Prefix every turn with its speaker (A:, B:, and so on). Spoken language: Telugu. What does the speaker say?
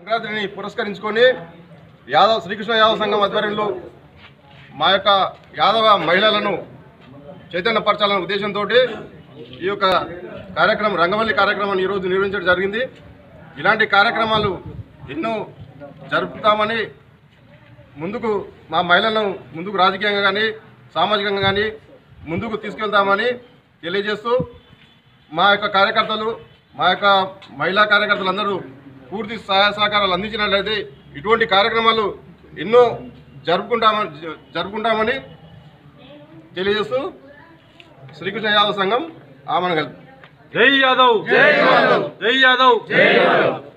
A: సంక్రాంతిని పురస్కరించుకొని యాదవ్ శ్రీకృష్ణ యాదవ్ సంఘం ఆధ్వర్యంలో మా యొక్క యాదవ మహిళలను చైతన్యపరచాలనే ఉద్దేశంతో ఈ యొక్క కార్యక్రమం రంగవల్లి కార్యక్రమాన్ని ఈరోజు నిర్వహించడం జరిగింది ఇలాంటి కార్యక్రమాలు ఎన్నో జరుపుతామని ముందుకు మా మహిళలను ముందుకు రాజకీయంగా కానీ సామాజికంగా కానీ ముందుకు తీసుకెళ్తామని తెలియజేస్తూ మా యొక్క కార్యకర్తలు మా యొక్క మహిళా కార్యకర్తలు అందరూ పూర్తి సహాయ సహకారాలు అందించినట్లయితే ఇటువంటి కార్యక్రమాలు ఎన్నో జరుపుకుంటామని జ- జరుపుకుంటామని తెలియజేస్తూ శ్రీకృష్ణ యాదవ్ సంఘం ఆమనగల్
B: జై యాదవ్ జై యాదవ్ జై యాదవ్